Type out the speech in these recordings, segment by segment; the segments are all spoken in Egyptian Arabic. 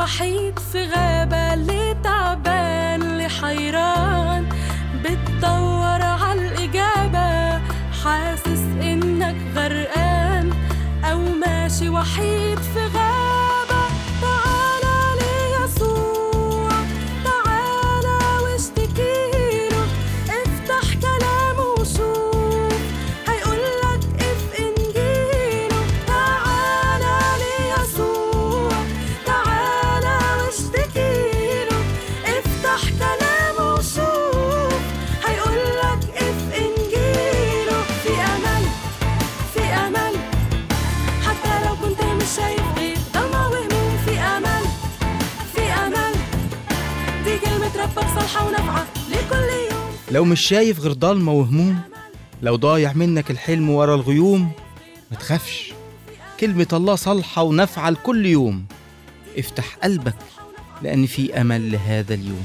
وحيد في غابة اللي تعبان اللي حيران بتدور عالإجابة حاسس إنك غرقان أو ماشي وحيد في غابة تعالى ليسوع تعالى واشتكيله افتح كلامه وشوف هيقولك اف انجيله تعالى ليسوع تعالى واشتكيله افتح كلامه وشوف هيقولك اف انجيله في امل في امل حتى لو كنت مش شايف غير ضلمة وهموم في امل في امل دي كلمة ربك صالحة ونافعة لكل يوم لو مش شايف غير ضلمة وهموم لو ضايع منك الحلم ورا الغيوم ما تخافش كلمة الله صالحة ونافعة لكل يوم افتح قلبك لأن في أمل لهذا اليوم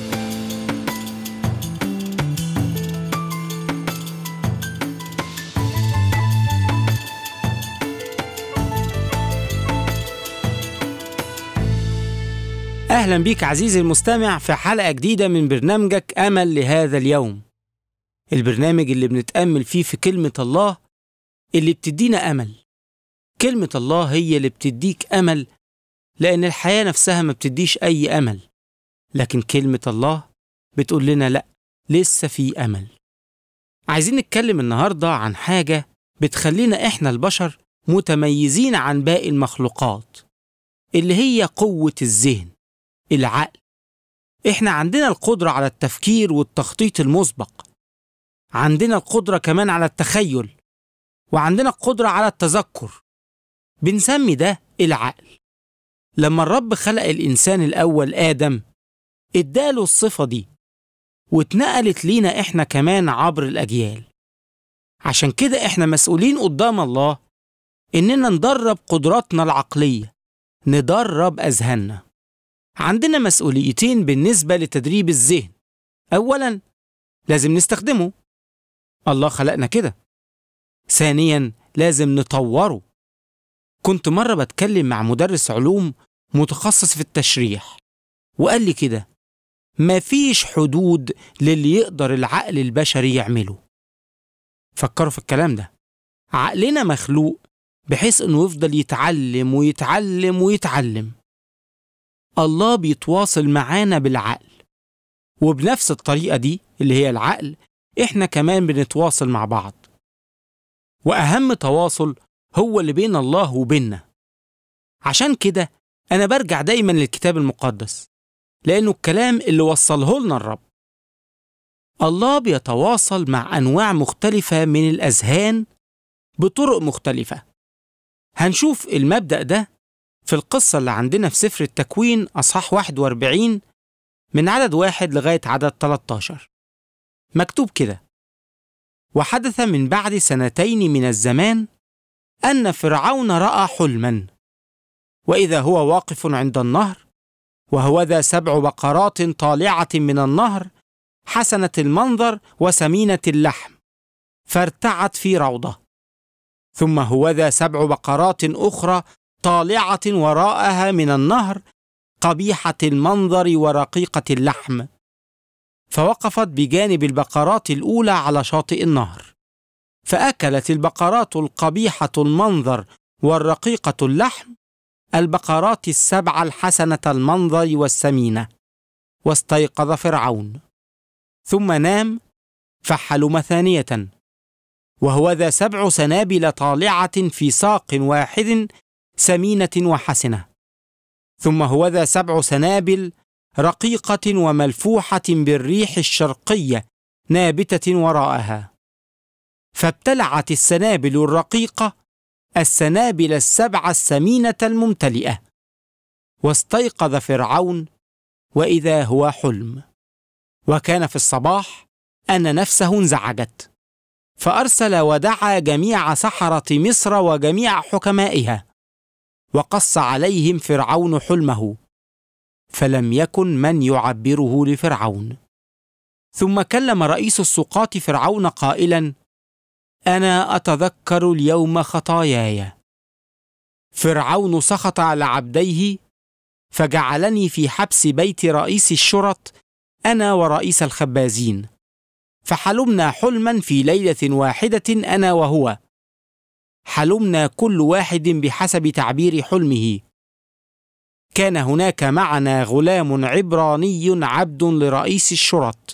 أهلا بيك عزيزي المستمع في حلقة جديدة من برنامجك أمل لهذا اليوم البرنامج اللي بنتأمل فيه في كلمة الله اللي بتدينا أمل كلمة الله هي اللي بتديك أمل لأن الحياة نفسها ما بتديش أي أمل لكن كلمة الله بتقول لنا لأ لسه في أمل عايزين نتكلم النهاردة عن حاجة بتخلينا إحنا البشر متميزين عن باقي المخلوقات اللي هي قوة الذهن العقل احنا عندنا القدرة على التفكير والتخطيط المسبق عندنا القدرة كمان على التخيل وعندنا القدرة على التذكر بنسمي ده العقل لما الرب خلق الإنسان الأول آدم اداله الصفة دي واتنقلت لينا احنا كمان عبر الأجيال عشان كده احنا مسؤولين قدام الله إننا ندرب قدراتنا العقلية ندرب أذهاننا عندنا مسؤوليتين بالنسبة لتدريب الذهن أولا لازم نستخدمه الله خلقنا كده ثانيا لازم نطوره كنت مرة بتكلم مع مدرس علوم متخصص في التشريح وقال لي كده مفيش حدود للي يقدر العقل البشري يعمله فكروا في الكلام ده عقلنا مخلوق بحيث انه يفضل يتعلم ويتعلم ويتعلم الله بيتواصل معانا بالعقل وبنفس الطريقة دي اللي هي العقل احنا كمان بنتواصل مع بعض وأهم تواصل هو اللي بين الله وبيننا عشان كده أنا برجع دايما للكتاب المقدس لأنه الكلام اللي وصله لنا الرب الله بيتواصل مع أنواع مختلفة من الأذهان بطرق مختلفة هنشوف المبدأ ده في القصة اللي عندنا في سفر التكوين أصحاح 41 من عدد واحد لغاية عدد 13 مكتوب كده وحدث من بعد سنتين من الزمان أن فرعون رأى حلما وإذا هو واقف عند النهر وهوذا سبع بقرات طالعة من النهر حسنة المنظر وسمينة اللحم فارتعت في روضة ثم هوذا سبع بقرات أخرى طالعة وراءها من النهر قبيحة المنظر ورقيقة اللحم فوقفت بجانب البقرات الأولى على شاطئ النهر فأكلت البقرات القبيحة المنظر والرقيقة اللحم البقرات السبع الحسنة المنظر والسمينة واستيقظ فرعون ثم نام فحلم ثانية وهوذا سبع سنابل طالعة في ساق واحد سمينة وحسنة ثم هوذا سبع سنابل رقيقة وملفوحة بالريح الشرقية نابتة وراءها فابتلعت السنابل الرقيقة السنابل السبع السمينة الممتلئة واستيقظ فرعون وإذا هو حلم وكان في الصباح أن نفسه انزعجت فأرسل ودعا جميع سحرة مصر وجميع حكمائها وقص عليهم فرعون حلمه فلم يكن من يعبره لفرعون ثم كلم رئيس السقاط فرعون قائلا انا اتذكر اليوم خطاياي فرعون سخط على عبديه فجعلني في حبس بيت رئيس الشرط أنا ورئيس الخبازين فحلمنا حلما في ليلة واحدة أنا وهو حلمنا كل واحد بحسب تعبير حلمه كان هناك معنا غلام عبراني عبد لرئيس الشرط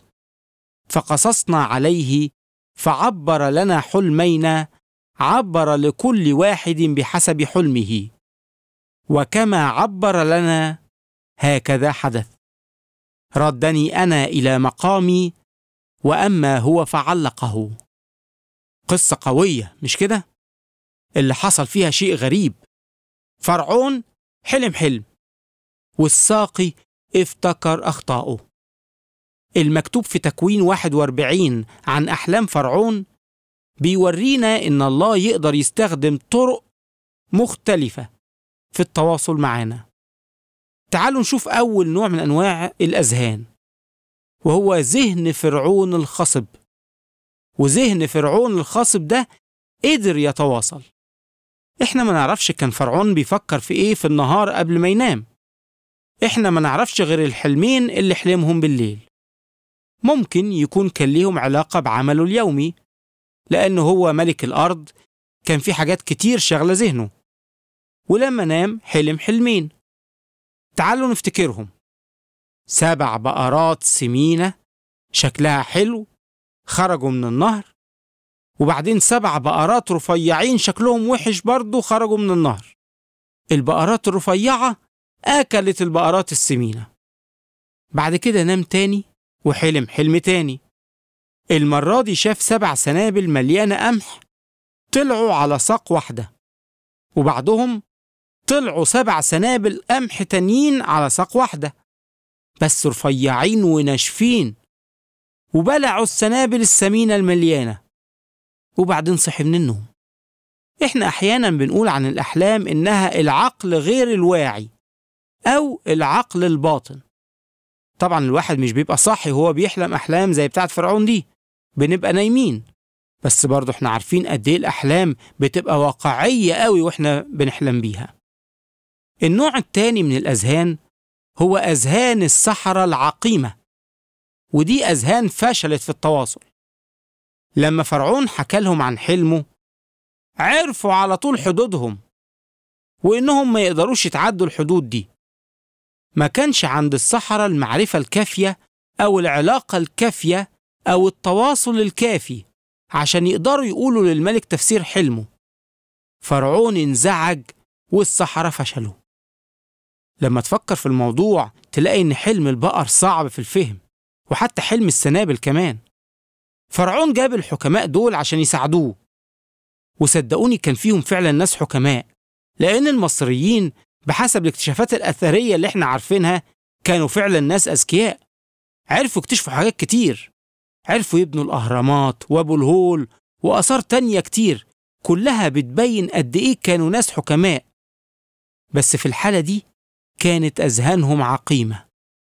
فقصصنا عليه فعبر لنا حلمين عبر لكل واحد بحسب حلمه وكما عبر لنا هكذا حدث ردني انا الى مقامي واما هو فعلقه قصه قويه مش كده اللي حصل فيها شيء غريب فرعون حلم حلم والساقي افتكر اخطائه المكتوب في تكوين 41 عن احلام فرعون بيورينا ان الله يقدر يستخدم طرق مختلفه في التواصل معنا تعالوا نشوف اول نوع من انواع الاذهان وهو ذهن فرعون الخصب وذهن فرعون الخصب ده قدر يتواصل احنا ما نعرفش كان فرعون بيفكر في ايه في النهار قبل ما ينام احنا ما نعرفش غير الحلمين اللي حلمهم بالليل ممكن يكون كان ليهم علاقة بعمله اليومي لأنه هو ملك الأرض كان في حاجات كتير شغلة ذهنه ولما نام حلم حلمين تعالوا نفتكرهم سبع بقرات سمينة شكلها حلو خرجوا من النهر وبعدين سبع بقرات رفيعين شكلهم وحش برضه خرجوا من النهر البقرات الرفيعة أكلت البقرات السمينة بعد كده نام تاني وحلم حلم تاني المرة دي شاف سبع سنابل مليانة قمح طلعوا على ساق واحدة وبعدهم طلعوا سبع سنابل قمح تانيين على ساق واحدة بس رفيعين وناشفين وبلعوا السنابل السمينة المليانة وبعدين صحي من النوم احنا احيانا بنقول عن الاحلام انها العقل غير الواعي او العقل الباطن طبعا الواحد مش بيبقى صاحي وهو بيحلم احلام زي بتاعت فرعون دي بنبقى نايمين بس برضه احنا عارفين قد ايه الاحلام بتبقى واقعيه قوي واحنا بنحلم بيها النوع التاني من الاذهان هو اذهان السحره العقيمه ودي اذهان فشلت في التواصل لما فرعون حكى لهم عن حلمه عرفوا على طول حدودهم وانهم ما يقدروش يتعدوا الحدود دي ما كانش عند السحرة المعرفة الكافية أو العلاقة الكافية أو التواصل الكافي عشان يقدروا يقولوا للملك تفسير حلمه فرعون انزعج والسحرة فشلوا لما تفكر في الموضوع تلاقي إن حلم البقر صعب في الفهم وحتى حلم السنابل كمان فرعون جاب الحكماء دول عشان يساعدوه وصدقوني كان فيهم فعلا ناس حكماء لأن المصريين بحسب الاكتشافات الأثرية اللي احنا عارفينها كانوا فعلا ناس أذكياء عرفوا يكتشفوا حاجات كتير عرفوا يبنوا الأهرامات وأبو الهول وآثار تانية كتير كلها بتبين قد إيه كانوا ناس حكماء بس في الحالة دي كانت أذهانهم عقيمة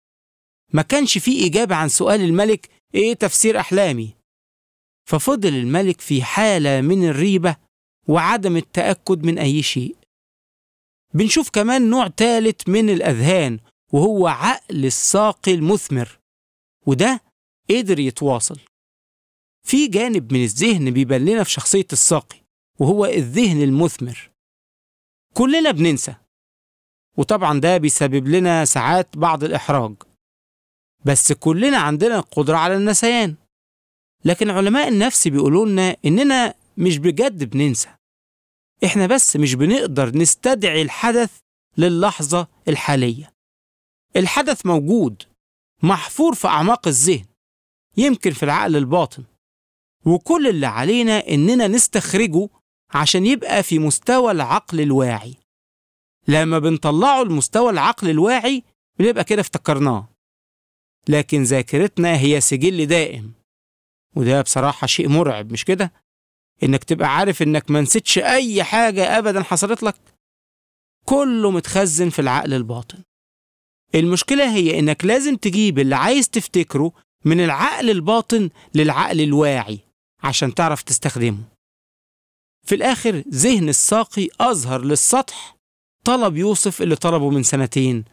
ما كانش في إجابة عن سؤال الملك إيه تفسير أحلامي ففضل الملك في حالة من الريبة وعدم التأكد من أي شيء بنشوف كمان نوع ثالث من الأذهان وهو عقل الساقي المثمر وده قدر يتواصل في جانب من الذهن بيبان لنا في شخصية الساقي وهو الذهن المثمر كلنا بننسى وطبعا ده بيسبب لنا ساعات بعض الإحراج بس كلنا عندنا القدرة على النسيان لكن علماء النفس بيقولوا لنا إننا مش بجد بننسى إحنا بس مش بنقدر نستدعي الحدث للحظة الحالية الحدث موجود محفور في أعماق الذهن يمكن في العقل الباطن وكل اللي علينا إننا نستخرجه عشان يبقى في مستوى العقل الواعي لما بنطلعه لمستوى العقل الواعي بنبقى كده افتكرناه لكن ذاكرتنا هي سجل دائم وده بصراحة شيء مرعب مش كده؟ إنك تبقى عارف إنك ما نسيتش أي حاجة أبدا حصلت لك كله متخزن في العقل الباطن المشكلة هي إنك لازم تجيب اللي عايز تفتكره من العقل الباطن للعقل الواعي عشان تعرف تستخدمه في الآخر ذهن الساقي أظهر للسطح طلب يوسف اللي طلبه من سنتين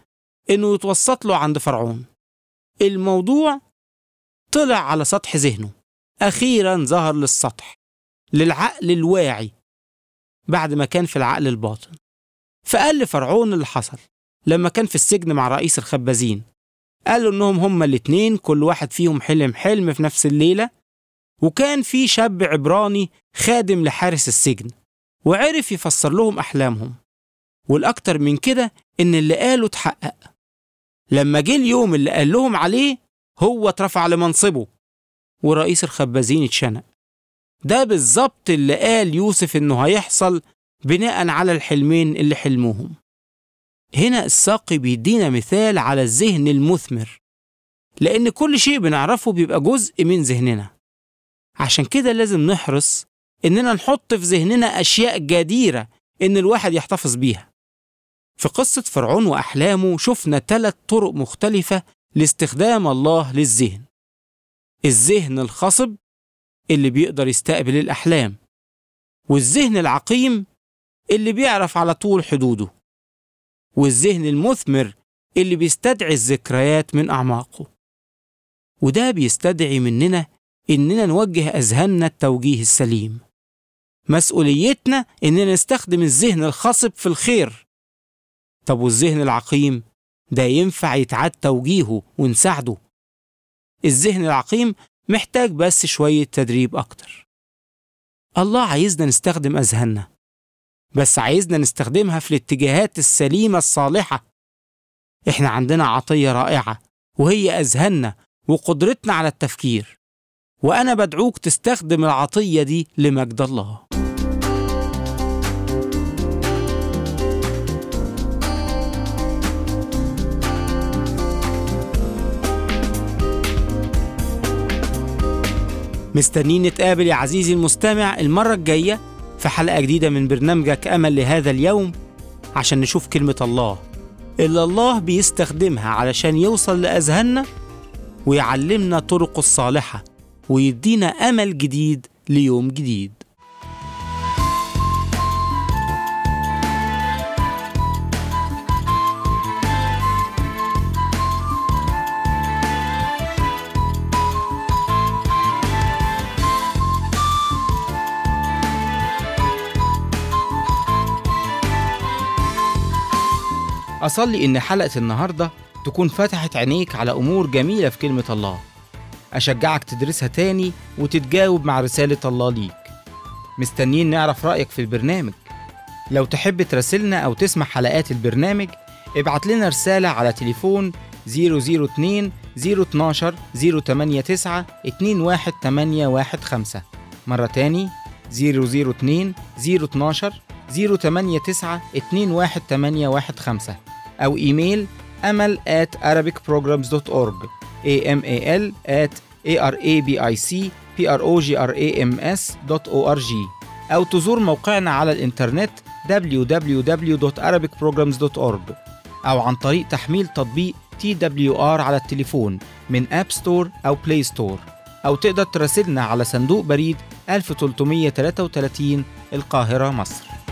إنه يتوسط له عند فرعون الموضوع طلع على سطح ذهنه أخيرا ظهر للسطح للعقل الواعي بعد ما كان في العقل الباطن فقال لفرعون اللي حصل لما كان في السجن مع رئيس الخبازين قال له انهم هما الاتنين كل واحد فيهم حلم حلم في نفس الليلة وكان في شاب عبراني خادم لحارس السجن وعرف يفسر لهم أحلامهم والأكتر من كده إن اللي قاله اتحقق لما جه اليوم اللي قال لهم عليه هو اترفع لمنصبه ورئيس الخبازين اتشنق ده بالظبط اللي قال يوسف إنه هيحصل بناء على الحلمين اللي حلموهم هنا الساقي بيدينا مثال على الذهن المثمر لأن كل شيء بنعرفه بيبقى جزء من ذهننا عشان كده لازم نحرص إننا نحط في ذهننا أشياء جديرة إن الواحد يحتفظ بيها في قصة فرعون وأحلامه شفنا ثلاث طرق مختلفة لاستخدام الله للذهن الذهن الخصب اللي بيقدر يستقبل الأحلام والذهن العقيم اللي بيعرف على طول حدوده والذهن المثمر اللي بيستدعي الذكريات من أعماقه وده بيستدعي مننا إننا نوجه أذهاننا التوجيه السليم مسؤوليتنا إننا نستخدم الذهن الخصب في الخير طب والذهن العقيم ده ينفع يتعاد توجيهه ونساعده الذهن العقيم محتاج بس شوية تدريب أكتر الله عايزنا نستخدم أذهاننا بس عايزنا نستخدمها في الاتجاهات السليمة الصالحة احنا عندنا عطية رائعة وهي أذهاننا وقدرتنا على التفكير وأنا بدعوك تستخدم العطية دي لمجد الله مستنيين نتقابل يا عزيزي المستمع المرة الجاية في حلقة جديدة من برنامجك أمل لهذا اليوم عشان نشوف كلمة الله اللي الله بيستخدمها علشان يوصل لأذهاننا ويعلمنا طرقه الصالحة ويدينا أمل جديد ليوم جديد أصلي إن حلقة النهاردة تكون فتحت عينيك على أمور جميلة في كلمة الله أشجعك تدرسها تاني وتتجاوب مع رسالة الله ليك مستنيين نعرف رأيك في البرنامج لو تحب تراسلنا أو تسمع حلقات البرنامج ابعت لنا رسالة على تليفون 002 012 089 21815 مرة تاني 002 012 089 21815 أو إيميل أمل at arabicprograms.org amal at arabicprograms.org أو تزور موقعنا على الإنترنت www.arabicprograms.org أو عن طريق تحميل تطبيق TWR على التليفون من أب ستور أو بلاي ستور أو تقدر تراسلنا على صندوق بريد 1333 القاهرة مصر